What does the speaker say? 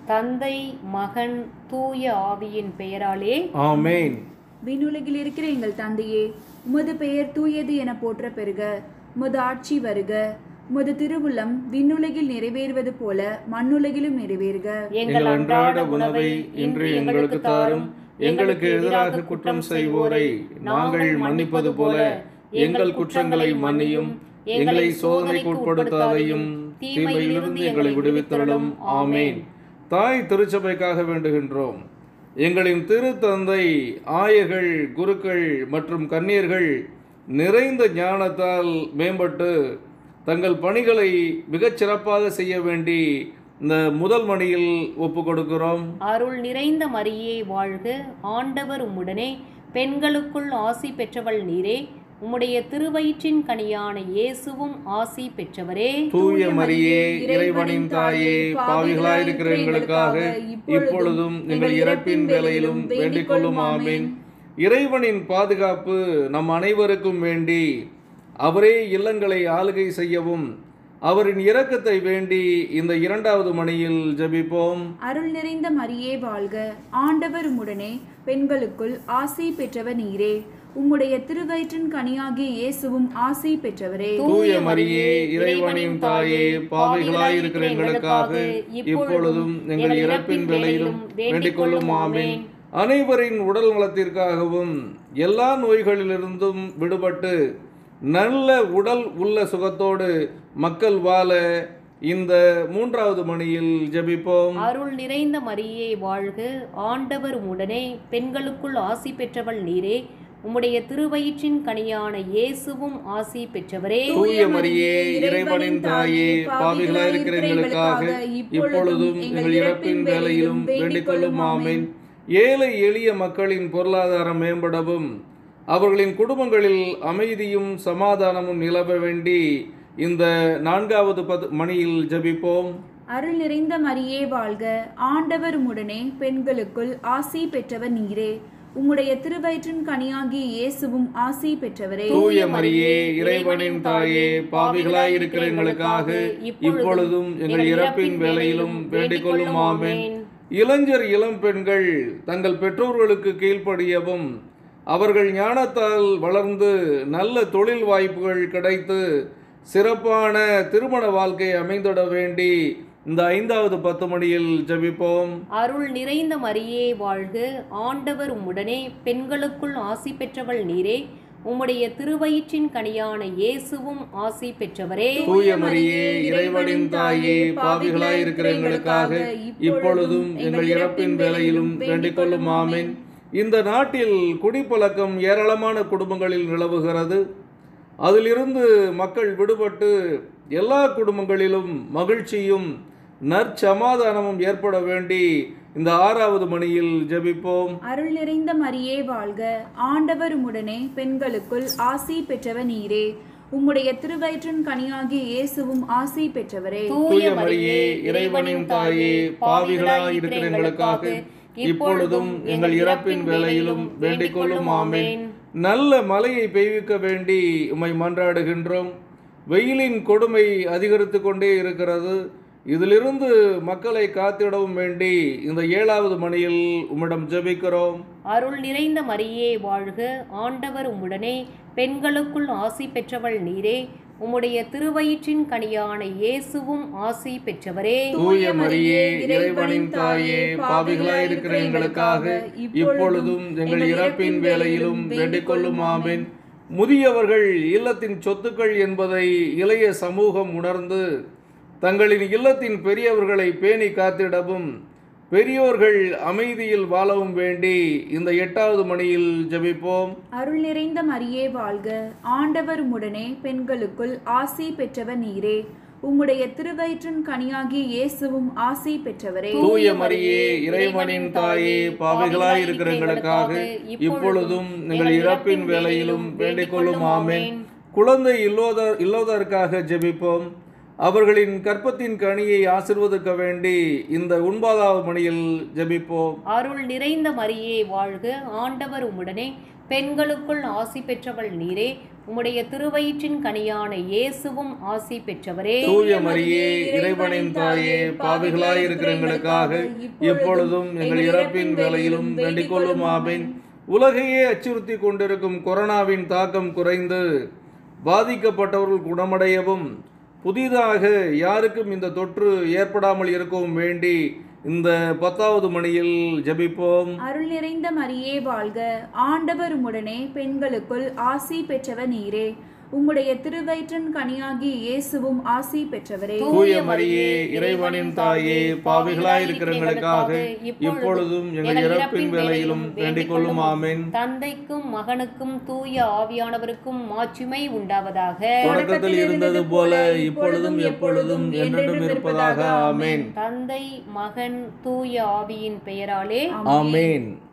தந்தை மகன் தூய ஆவியின் பெயராலே ஆமேன் விண்ணுலகில் இருக்கிற எங்கள் தந்தையே உமது பெயர் தூயது என போற்ற பெறுக உமது ஆட்சி வருக உமது திருவுள்ளம் விண்ணுலகில் நிறைவேறுவது போல மண்ணுலகிலும் நிறைவேறுக எங்கள் அன்றாட உணவை இன்று எங்களுக்கு தாரும் எங்களுக்கு எதிராக குற்றம் செய்வோரை நாங்கள் மன்னிப்பது போல எங்கள் குற்றங்களை மன்னியும் எங்களை சோதனைக்கு உட்படுத்தாதையும் தீமையிலிருந்து எங்களை விடுவித்தருளும் ஆமேன் தாய் திருச்சபைக்காக வேண்டுகின்றோம் எங்களின் திருத்தந்தை ஆயர்கள் குருக்கள் மற்றும் கன்னியர்கள் நிறைந்த ஞானத்தால் மேம்பட்டு தங்கள் பணிகளை மிகச் சிறப்பாக செய்ய வேண்டி இந்த முதல் மணியில் ஒப்பு கொடுக்கிறோம் அருள் நிறைந்த மரியே வாழ்க ஆண்டவர் உம்முடனே பெண்களுக்குள் ஆசி பெற்றவள் நீரே உம்முடைய திருவயிற்றின் கனியான இயேசுவும் ஆசி பெற்றவரே தூய மரியே இறைவனின் தாயே பாவிகளாயிருக்கிற எங்களுக்காக இப்பொழுதும் எங்கள் இறப்பின் வேலையிலும் வேண்டிக் கொள்ளும் ஆமீன் இறைவனின் பாதுகாப்பு நம் அனைவருக்கும் வேண்டி அவரே இல்லங்களை ஆளுகை செய்யவும் அவரின் இரக்கத்தை வேண்டி இந்த இரண்டாவது மணியில் ஜெபிப்போம் அருள் நிறைந்த மரியே வாழ்க ஆண்டவர் உம்முடனே பெண்களுக்குள் ஆசி பெற்றவர் நீரே உம்முடைய திருவயிற்றின் கனியாகிய இயேசுவும் ஆசி பெற்றவரே தூய மரியே இறைவனின் தாயே பாவிகளாயிருக்கிற எங்களுக்காக இப்பொழுதும் எங்கள் இறப்பின் வேளையிலும் வேண்டிக் கொள்ளும் ஆமீன் அனைவரின் உடல் நலத்திற்காகவும் எல்லா நோய்களிலிருந்தும் விடுபட்டு நல்ல உடல் உள்ள சுகத்தோடு மக்கள் வாழ இந்த மூன்றாவது மணியில் ஜெபிப்போம் அருள் நிறைந்த மரியே வாழ்க ஆண்டவர் உம்முடனே பெண்களுக்குள் ஆசி பெற்றவள் நீரே உம்முடைய திருவயிற்றின் கனியான இயேசுவும் ஆசி பெற்றவரே தூய மரியே இறைவனின் தாயே பாவிகளாயிருக்கிற எங்களுக்காக இப்பொழுதும் எங்கள் இறப்பின் வேலையிலும் வேண்டிக் கொள்ளும் ஆமீன் ஏழை எளிய மக்களின் பொருளாதாரம் மேம்படவும் அவர்களின் குடும்பங்களில் அமைதியும் சமாதானமும் நிலவ வேண்டி இந்த நான்காவது பத் மணியில் ஜெபிப்போம் அருள் நிறைந்த மரியே வாழ்க ஆண்டவர் உம்முடனே பெண்களுக்குள் ஆசி பெற்றவர் நீரே உம்முடைய திருவயிற்றின் கனியாகிய இயேசுவும் ஆசி பெற்றவரே தூய மரியே இறைவனின் தாயே பாவிகளாயிருக்கிற எங்களுக்காக இப்பொழுதும் எங்கள் இறப்பின் வேலையிலும் வேண்டிக் கொள்ளும் ஆமீன் இளைஞர் இளம் பெண்கள் தங்கள் பெற்றோர்களுக்கு கீழ்ப்படியவும் அவர்கள் ஞானத்தால் வளர்ந்து நல்ல தொழில் வாய்ப்புகள் கிடைத்து சிறப்பான திருமண வாழ்க்கை அமைந்திட வேண்டி இந்த ஐந்தாவது பத்து மணியில் ஜெபிப்போம் அருள் நிறைந்த மரியே வாழ்க ஆண்டவர் உம்முடனே பெண்களுக்குள் ஆசி பெற்றவள் நீரே உம்முடைய திருவயிற்றின் கனியான இயேசுவும் ஆசி பெற்றவரே தூய மரியே இறைவனின் தாயே பாவிகளாயிருக்கிற எங்களுக்காக இப்பொழுதும் எங்கள் இறப்பின் வேலையிலும் வேண்டிக் கொள்ளும் ஆமீன் இந்த நாட்டில் குடிப்பழக்கம் ஏராளமான குடும்பங்களில் நிலவுகிறது அதிலிருந்து மக்கள் விடுபட்டு எல்லா குடும்பங்களிலும் மகிழ்ச்சியும் நற்சமாதானமும் ஏற்பட வேண்டி இந்த ஆறாவது மணியில் ஜெபிப்போம் அருள் நிறைந்த மரியே வாழ்க ஆண்டவர் உம்முடனே பெண்களுக்குள் ஆசி பெற்றவர் நீரே உம்முடைய திருவயிற்றின் கனியாகிய இயேசுவும் ஆசி பெற்றவரே தூய மரியே இறைவனின் தாயே பாவிகளாய் இருக்கிற எங்களுக்காக இப்பொழுதும் எங்கள் இறப்பின் வேளையிலும் வேண்டிக் கொள்ளும் ஆமீன் நல்ல மழையை பெய்விக்க வேண்டி உம்மை மன்றாடுகின்றோம் வெயிலின் கொடுமை அதிகரித்து கொண்டே இருக்கிறது இதிலிருந்து மக்களை காத்திடவும் வேண்டி இந்த ஏழாவது மணியில் உம்மிடம் ஜெபிக்கிறோம் அருள் நிறைந்த மரியே வாழ்க ஆண்டவர் உம்முடனே பெண்களுக்குள் ஆசி பெற்றவள் நீரே உம்முடைய திருவயிற்றின் கனியான இயேசுவும் ஆசி பெற்றவரே தூய மரியே இறைவனின் தாயே பாவிகளாய் இருக்கிற எங்களுக்காக இப்பொழுதும் எங்கள் இறப்பின் வேளையிலும் வேண்டிக் கொள்ளும் ஆமீன் முதியவர்கள் இல்லத்தின் சொத்துக்கள் என்பதை இளைய சமூகம் உணர்ந்து தங்களின் இல்லத்தின் பெரியவர்களை பேணி காத்திடவும் பெரியோர்கள் அமைதியில் வாழவும் வேண்டி இந்த எட்டாவது மணியில் ஜெபிப்போம் அருள் நிறைந்த மரியே வாழ்க ஆண்டவர் உம்முடனே பெண்களுக்குள் ஆசி பெற்றவர் நீரே உம்முடைய திருவயிற்றின் கனியாகிய இயேசுவும் ஆசி பெற்றவரே தூய மரியே இறைவனின் தாயே பாவிகளாய் இருக்கிற எங்களுக்காக இப்பொழுதும் எங்கள் இறப்பின் வேளையிலும் வேண்டிக் கொள்ளும் ஆமேன் குழந்தை இல்லோதர் இல்லோதற்காக ஜெபிப்போம் அவர்களின் கற்பத்தின் கனியை ஆசிர்வதிக்க வேண்டி இந்த ஒன்பதாவது மணியில் ஜெபிப்போம் அருள் நிறைந்த மரியே வாழ்க ஆண்டவர் உம்முடனே பெண்களுக்குள் ஆசி பெற்றவள் நீரே உம்முடைய திருவயிற்றின் கனியான இயேசுவும் ஆசி பெற்றவரே தூய மரியே இறைவனின் தாயே பாவிகளாய் இருக்கிற எங்களுக்காக இப்பொழுதும் எங்கள் இறப்பின் வேளையிலும் வேண்டிக் கொள்ளும் ஆமேன் உலகையே அச்சுறுத்தி கொண்டிருக்கும் கொரோனாவின் தாக்கம் குறைந்து பாதிக்கப்பட்டவர்கள் குணமடையவும் புதிதாக யாருக்கும் இந்த தொற்று ஏற்படாமல் இருக்கவும் வேண்டி இந்த பத்தாவது மணியில் ஜெபிப்போம் அருள் நிறைந்த மரியே வாழ்க ஆண்டவர் உம்முடனே பெண்களுக்குள் ஆசி பெற்றவர் நீரே உம்முடைய திருவயிற்றின் கனியாகிய இயேசுவும் ஆசி பெற்றவரே தூய மரியே இறைவனின் தாயே பாவிகளாய் இருக்கிற எங்களுக்காக இப்பொழுதும் எங்கள் இறப்பின் வேளையிலும் வேண்டிக் கொள்ளும் ஆமேன் தந்தைக்கும் மகனுக்கும் தூய ஆவியானவருக்கும் மாட்சிமை உண்டாவதாக தொடக்கத்தில் இருந்தது போல இப்பொழுதும் எப்பொழுதும் என்றென்றும் இருப்பதாக ஆமேன் தந்தை மகன் தூய ஆவியின் பெயராலே ஆமேன்